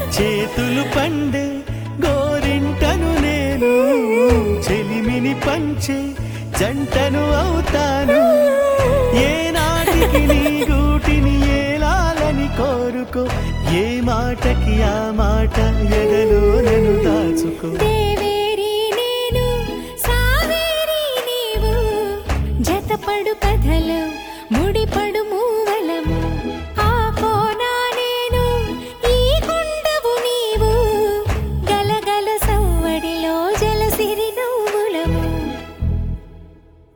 చేతులు పండే గోరింటను నేను చెలిమిని పంచే జంటను అవుతాను ఏ నాటికి నీ గూటిని ఏలాలని కోరుకో ఏ మాటకి ఆ మాట ఎదలో నన్ను దాచుకో దేవేరి నేను సావేరి నీవు జతపడు కథలు ముడిపడు మూవలము